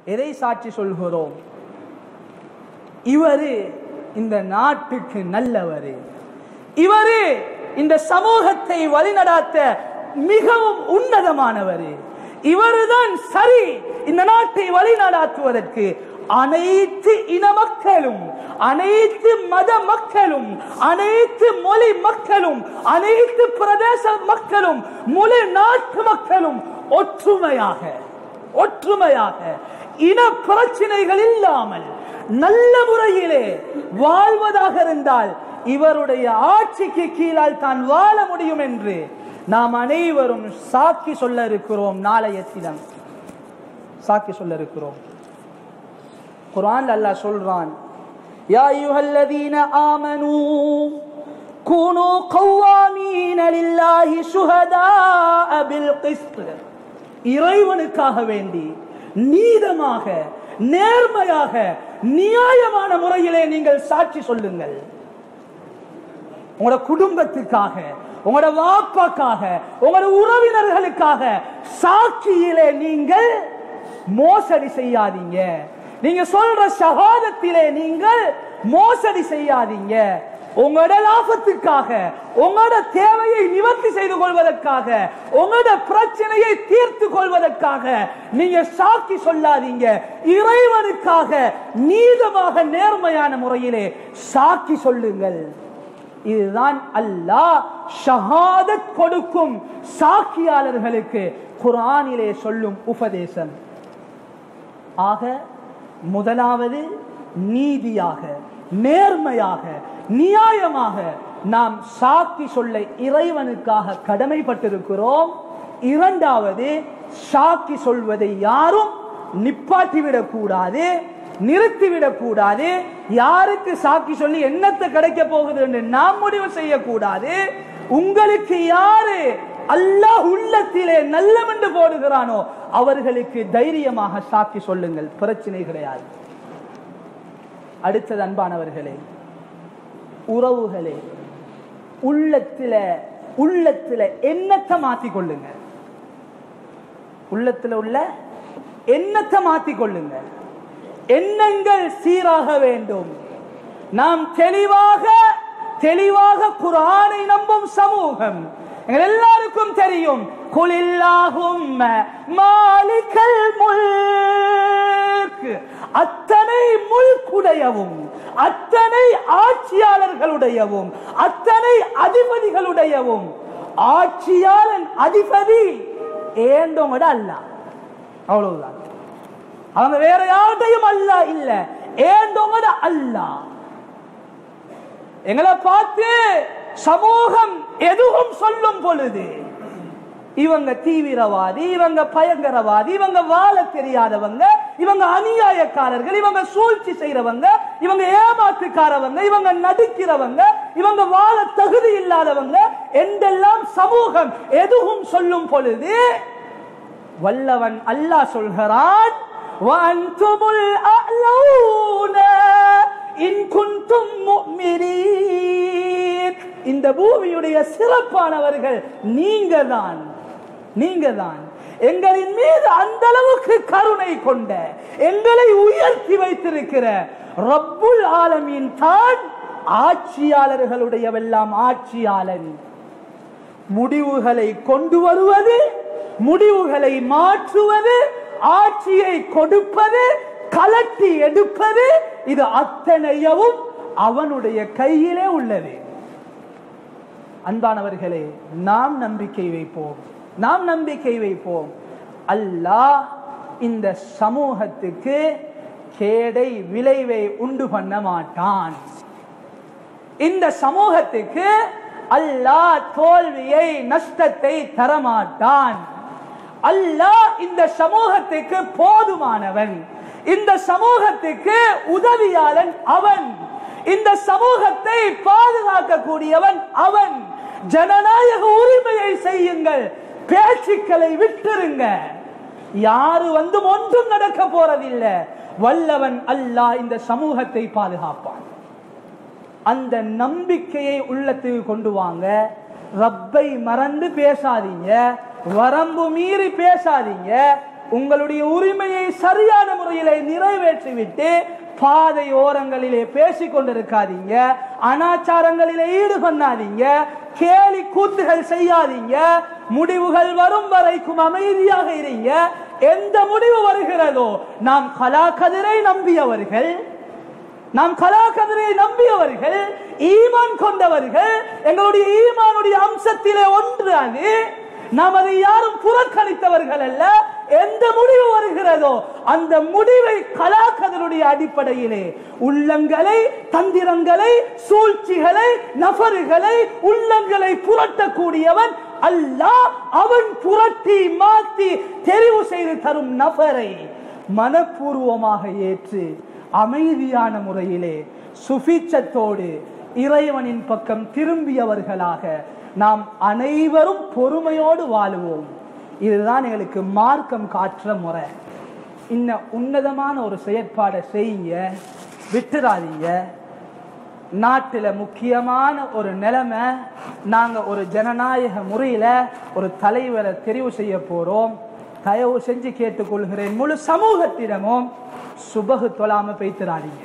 எதை சாட்சி சொல்கிறோம் இவரு இந்த நாட்டுக்கு நல்லவர் இவரு இந்த சமூகத்தை வழிநடாத்த மிகவும் உன்னதமானவர் இவருதான் சரி இந்த நாட்டை வழிநடாத்துவதற்கு அனைத்து இன மக்களும் அனைத்து மத மக்களும் அனைத்து மொழி மக்களும் அனைத்து பிரதேச மக்களும் முழு நாட்டு மக்களும் ஒற்றுமையாக ஒற்றுமையாக இன பிரச்சனைகள் இல்லாமல் நல்ல முறையிலே வாழ்வதாக இருந்தால் இவருடைய ஆட்சிக்கு கீழால் தான் வாழ முடியும் என்று நாம் அனைவரும் சாக்கி சொல்ல இருக்கிறோம் நாளைய தினம் சாக்கி சொல்ல இருக்கிறோம் குர்ஆன் அல்லாஹ் சொல்றான் யா அய்யுஹல்லதீன ஆமனூ கூனூ கவ்வாமீன லில்லாஹி ஷுஹதாஅ பில் கிஸ்த் இறைவனுக்காக வேண்டி நீதமாக நேர்மையாக நியாயமான முறையிலே நீங்கள் சாட்சி சொல்லுங்கள் உங்களோட குடும்பத்துக்காக உங்களோட வாப்பாக்காக உங்களோட உறவினர்களுக்காக சாட்சியிலே நீங்கள் மோசடி செய்யாதீங்க நீங்க சொல்ற சகாதத்திலே நீங்கள் மோசடி செய்யாதீங்க உங்களோட லாபத்துக்காக உங்களோட தேவையை நிவர்த்தி செய்து கொள்வதற்காக உங்களோட பிரச்சனையை தீர்த்து கொள்வதற்காக நீங்க சாக்கி சொல்லாதீங்க இறைவனுக்காக நீதமாக நேர்மையான முறையிலே சாக்கி சொல்லுங்கள் இதுதான் அல்லாஹ் ஷஹாதத் கொடுக்கும் சாக்கியாளர்களுக்கு குர்ஆனிலே சொல்லும் உபதேசம் ஆக முதலாவது நீதியாக நேர்மையாக நியாயமாக நாம் சாக்கி சொல்ல இறைவனுக்காக கடமைப்பட்டிருக்கிறோம் இரண்டாவது சாக்கி சொல்வதை யாரும் நிப்பாட்டிவிடக் கூடாது நிறுத்திவிடக் கூடாது யாருக்கு சாக்கி சொல்லி என்னத்தை கிடைக்க போகுது என்று நாம் முடிவு செய்யக்கூடாது உங்களுக்கு யாரு அல்லாஹ் உள்ளத்திலே நல்லமென்று போடுகிறானோ அவர்களுக்கு தைரியமாக சாக்கி சொல்லுங்கள் பிரச்சனை கிடையாது அடுத்தது அன்பானவர்களே உறவுகளே உள்ளத்தில உள்ளத்தில எண்ணத்தை மாத்திக் கொள்ளுங்க உள்ளத்துல உள்ள எண்ணத்தை மாத்திக் கொள்ளுங்க எண்ணங்கள் சீராக வேண்டும் நாம் தெளிவாக தெளிவாக குரானை நம்பும் சமூகம் எங்கள் எல்லாருக்கும் தெரியும் குலில்லாகும் மாலிகல் முல்க் அத்தனை முல்குடையவும் அத்தனை ஆட்சியாளர்களுடையவும் அத்தனை அதிபதிகளுடையவும் ஆட்சியாளன் அதிபதி ஏண்டோங்கட அல்ல அவ்வளவுதான் அவங்க வேற யார்கிட்டையும் அல்ல இல்ல ஏண்டோங்கட அல்ல எங்களை பார்த்து சமூகம் எதுவும் சொல்லும் பொழுது இவங்க தீவிரவாதி இவங்க பயங்கரவாதி இவங்க வாழ தெரியாதவங்க இவங்க அநியாயக்காரர்கள் இவங்க சூழ்ச்சி செய்யறவங்க இவங்க ஏமாற்றுக்காரவங்க இவங்க நடிக்கிறவங்க இவங்க வாழ தகுதி இல்லாதவங்க என்றெல்லாம் சமூகம் எதுவும் சொல்லும் பொழுது வல்லவன் அல்லாஹ் சொல்கிறான் وَأَنْتُمُ الْأَعْلَوْنَ إِن كُنتُم مُؤْمِنِينَ இந்த பூமியுடைய சிறப்பானவர்கள் நீங்க தான் நீங்க தான் எங்களின் மீது அந்த அளவுக்கு கருணை கொண்ட எங்களை உயர்த்தி வைத்திருக்கிற ரப்புல் ஆலமீன் தான் ஆட்சியாளர்களுடையவெல்லாம் ஆட்சியாளன் முடிவுகளை கொண்டு வருவது முடிவுகளை மாற்றுவது ஆட்சியை கொடுப்பது கலட்டி எடுப்பது இது அத்தனையவும் அவனுடைய கையிலே உள்ளது அன்பானவர்களே நாம் நம்பிக்கை வைப்போம் நாம் நம்பிக்கை வைப்போம் அல்லாஹ் இந்த சமூகத்துக்கு கேடை விளைவை உண்டு பண்ண மாட்டான் இந்த சமூகத்துக்கு அல்லாஹ் தோல்வியை நஷ்டத்தை தரமாட்டான் அல்லாஹ் இந்த சமூகத்துக்கு போதுமானவன் இந்த சமூகத்துக்கு உதவியாளன் அவன் இந்த சமூகத்தை பாதுகாக்கக்கூடியவன் அவன் ஜனநாயக உரிமையை செய்யுங்கள் பேச்சுக்களை விட்டுருங்க யாரு வந்து ஒன்றும் நடக்க போறதில்லை வல்லவன் அல்லாஹ் இந்த சமூகத்தை பாதுகாப்பான் அந்த நம்பிக்கையை உள்ளத்துக்கு கொண்டு வாங்க ரப்பை மறந்து பேசாதீங்க வரம்பு மீறி பேசாதீங்க உங்களுடைய உரிமையை சரியான முறையிலே நிறைவேற்றிவிட்டு பாதை ஓரங்களிலே பேசிக் கொண்டிருக்காதீங்க அனாச்சாரங்களிலே ஈடுபண்ணாதீங்க கேலி கூத்துகள் செய்யாதீங்க முடிவுகள் வரும் வரைக்கும் அமைதியாக இருங்க எந்த முடிவு வருகிறதோ நாம் கலாக்கதிரை நம்பியவர்கள் நாம் கலாக்கதிரை நம்பியவர்கள் ஈமான் கொண்டவர்கள் எங்களுடைய ஈமானுடைய அம்சத்திலே ஒன்று அது நாம் அதை யாரும் புறக்கணித்தவர்கள் அல்ல எந்த முடிவு வருகிறதோ அந்த முடிவை கலாக்கதனுடைய அடிப்படையிலே உள்ளங்களை தந்திரங்களை சூழ்ச்சிகளை நபர்களை உள்ளங்களை புரட்டக்கூடியவன் அல்லாஹ் அவன் புரட்டி மாத்தி தெரிவு செய்து தரும் நபரை மனப்பூர்வமாக ஏற்று அமைதியான முறையிலே சுபிச்சத்தோடு இறைவனின் பக்கம் திரும்பியவர்களாக நாம் அனைவரும் பொறுமையோடு வாழுவோம் இதுதான் எங்களுக்கு மார்க்கம் காற்ற முறை இன்ன உன்னதமான ஒரு செயற்பாடை செய்யுங்க விட்டுறாதீங்க நாட்டில் முக்கியமான ஒரு நிலைமை நாங்க ஒரு ஜனநாயக முறையில ஒரு தலைவரை தெரிவு செய்ய போறோம் தயவு செஞ்சு கேட்டுக்கொள்கிறேன் முழு சமூகத்திடமும் சுபகு தொழாம பேத்துறாதீங்க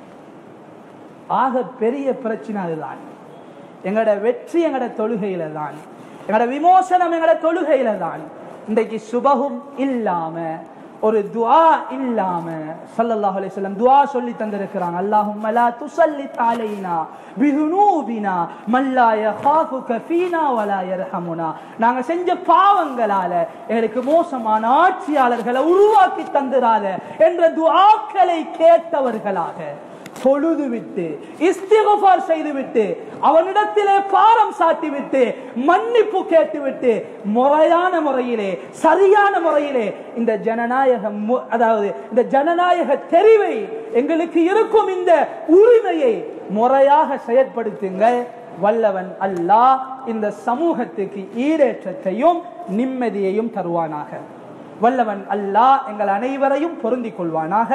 ஆக பெரிய பிரச்சனை அதுதான் எங்களோட வெற்றி எங்களோட தொழுகையில தான் எங்களோட விமோசனம் எங்களோட தொழுகையில தான் இன்றைக்கு சுபகும் இல்லாம ஒரு துஆ இல்லாம ஸல்லல்லாஹு அலைஹி வஸல்லம் துஆ சொல்லி தந்திருக்கிறாங்க அல்லாஹும்ம லா துஸல்லித் அலைனா பிதுனூபினா மல்லா யகாஃபுக ஃபீனா வலா யர்ஹமுனா நாங்க செஞ்ச பாவங்களால எங்களுக்கு மோசமான ஆட்சியாளர்களை உருவாக்கி தந்துராத என்ற துஆக்களை கேட்டவர்களாக தொழுது விட்டு இஸ்திகபார் செய்து விட்டு அவனிடத்திலே பாரம் சாட்டி விட்டு மன்னிப்பு கேட்டு விட்டு முறையான முறையிலே சரியான முறையிலே இந்த ஜனநாயக மு- அதாவது இந்த ஜனநாயக தெரிவை எங்களுக்கு இருக்கும் இந்த உரிமையை முறையாக செயற்படுத்துங்கள் வல்லவன் அல்லாஹ் இந்த சமூகத்துக்கு ஈடேற்றத்தையும் நிம்மதியையும் தருவானாக வல்லவன் அல்லாஹ் எங்கள் அனைவரையும் பொருந்திக் கொள்வானாக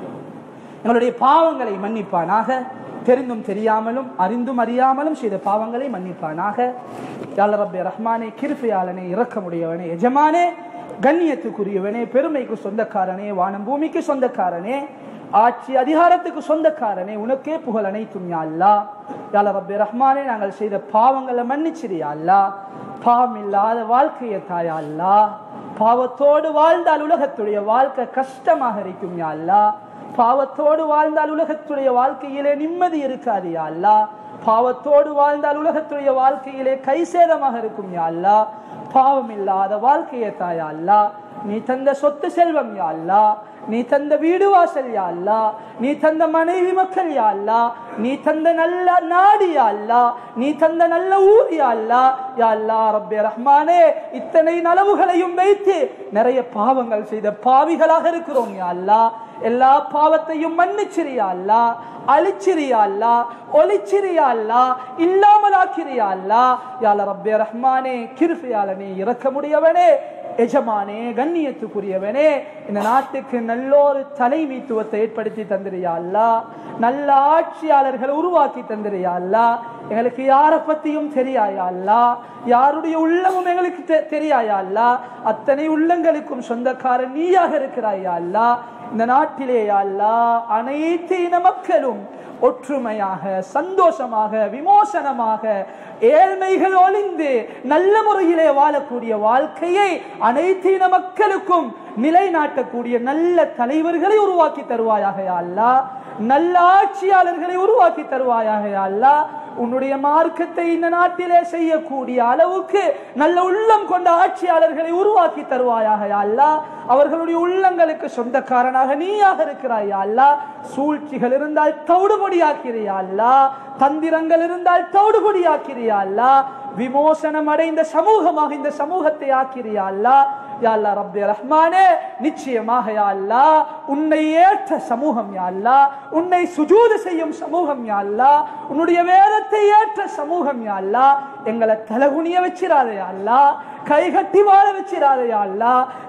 எங்களுடைய பாவங்களை மன்னிப்பானாக தெரிந்தும் தெரியாமலும் அறிந்தும் அறியாமலும் செய்த பாவங்களை மன்னிப்பானாக யாழ் ரப்பே ரஹ்மானே கிருப்பையாளனே இறக்கமுடையவனே எஜமானே கண்ணியத்துக்குரியவனே பெருமைக்கு சொந்தக்காரனே வானம் பூமிக்கு சொந்தக்காரனே ஆட்சி அதிகாரத்துக்கு சொந்தக்காரனே உனக்கே புகழ் அனைத்தும் யா அல்லா யாழ் ரப்பே ரஹ்மானே நாங்கள் செய்த பாவங்களை மன்னிச்சிரியா அல்லா பாவம் இல்லாத வாழ்க்கையை தாயா அல்லா பாவத்தோடு வாழ்ந்தால் உலகத்துடைய வாழ்க்கை கஷ்டமாக இருக்கும் யா அல்லா பாவத்தோடு வாழ்ந்தால் உலகத்துடைய வாழ்க்கையிலே நிம்மதி இருக்காது யா அல்லா பாவத்தோடு வாழ்ந்தால் உலகத்துடைய வாழ்க்கையிலே கை சேதமாக இருக்கும் யா அல்லா பாவம் இல்லாத வாழ்க்கையை தாயா அல்லா நீ தந்த சொத்து செல்வம் யா அல்லா நீ தந்த வீடு வாசல் யா அல்லா நீ தந்த மனைவி மக்கள் யா அல்லா நீ தந்த நல்ல நாடு யா அல்லா நீ தந்த நல்ல ஊர் யா அல்லா யா அல்லா ரப்பே ரஹ்மானே இத்தனை நலவுகளையும் வைத்து நிறைய பாவங்கள் செய்த பாவிகளாக இருக்கிறோம் யா அல்லா எல்லா பாவத்தையும் மன்னிச்சிரியா அல்லா அழிச்சிரியா அல்லா ஒளிச்சிரியா அல்லா இல்லாமலாக்கிறியா அல்லா யால ரப்பே ரஹ்மானே கிருஃபியாலனே இறக்க முடியவனே எஜமானே கண்ணியத்துக்குரியவனே இந்த நாட்டுக்கு நல்லொரு தலைமைத்துவத்தை ஏற்படுத்தி தந்திரியா அல்லா நல்ல ஆட்சியாளர்களை உருவாக்கி தந்திரியா அல்லா எங்களுக்கு யாரை பத்தியும் தெரியாயா அல்லா யாருடைய உள்ளமும் எங்களுக்கு தெ- தெரியாயா அல்லா அத்தனை உள்ளங்களுக்கும் சொந்தக்காரன் நீயாக இருக்கிறாயா அல்லா இந்த நாட்டிலே யா அல்லா அனைத்து இன மக்களும் ஒற்றுமையாக சந்தோஷமாக விமோசனமாக ஏழ்மைகள் ஒளிந்து நல்ல முறையிலே வாழக்கூடிய வாழ்க்கையை அனைத்து இன மக்களுக்கும் நிலைநாட்டக்கூடிய நல்ல தலைவர்களை உருவாக்கி தருவாயாக யா அல்லா நல்ல ஆட்சியாளர்களை உருவாக்கி தருவாயாக யா அல்லா உன்னுடைய மார்க்கத்தை இந்த நாட்டிலே செய்யக்கூடிய அளவுக்கு நல்ல உள்ளம் கொண்ட ஆட்சியாளர்களை உருவாக்கி தருவாயாக யா அல்லா அவர்களுடைய உள்ளங்களுக்கு சொந்தக்காரனாக நீயாக இருக்கிறாய் யா அல்லா சூழ்ச்சிகள் இருந்தால் தவிடுபடியாக்கிறியா அல்லா தந்திரங்கள் இருந்தால் தவிடுபடியாக்கிறியா அல்லா விமோசனம் அடைந்த சமூகமாக இந்த சமூகத்தை ஆக்கிறியா அல்லா யா அல்லா ரப்பே ரஹ்மானே நிச்சயமாக யா அல்லா உன்னை ஏற்ற சமூகம் யா அல்லா உன்னை சுஜூது செய்யும் சமூகம் யா அல்லா உன்னுடைய வேதத்தை ஏற்ற சமூகம் யா அல்லா எங்களை தலகுனிய வச்சிராதே யா அல்லா கை கட்டி வாழ வச்சிராதே யா அல்லா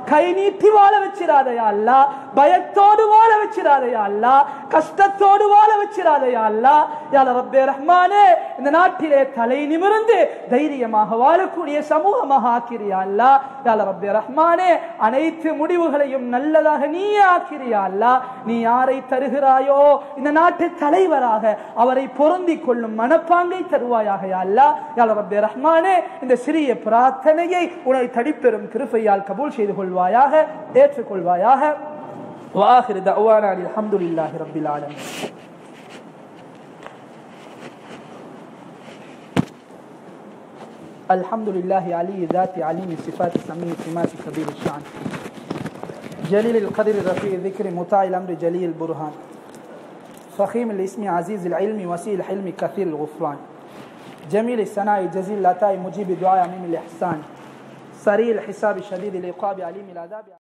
கை நீட்டி வாழ வச்சிடாதையா அல்லா பயத்தோடு வாழ வச்சிடாதையா அல்லா கஷ்டத்தோடு வாழ வச்சிடாதையா அல்லா யால ரப்பே ரஹ்மானே இந்த நாட்டிலே தலை நிமிர்ந்து தைரியமாக வாழக்கூடிய சமூகமாக ஆக்கிறியா அல்லா யால ரப்பே ரஹ்மானே அனைத்து முடிவுகளையும் நல்லதாக நீயே ஆக்கிறியா அல்லா நீ யாரை தருகிறாயோ இந்த நாட்டு தலைவராக அவரை பொருந்திக் கொள்ளும் மனப்பாங்கை தருவாயாக யா அல்லா யால ரப்பே ரஹ்மானே இந்த சிறிய பிரார்த்தனையை உன்னை தடிப்பெறும் கிருபையால் கபூல் செய்து கொள்வாயாக ஏற்றுக்கொள்வாயாக வாஹிர் தஅவானா அல்ஹம்துலில்லாஹி ரப்பில் ஆலமீன் الحمد لله علي ذات عليم صفات سميع سمات كبير الشان جليل القدر رفيع الذكر مطاع الامر جليل البرهان فخيم الاسم عزيز العلم وسيل الحلم كثير الغفران جميل الثناء جزيل العطاء مجيب الدعاء عميم الاحسان سريع الحساب شديد العقاب عليم العذاب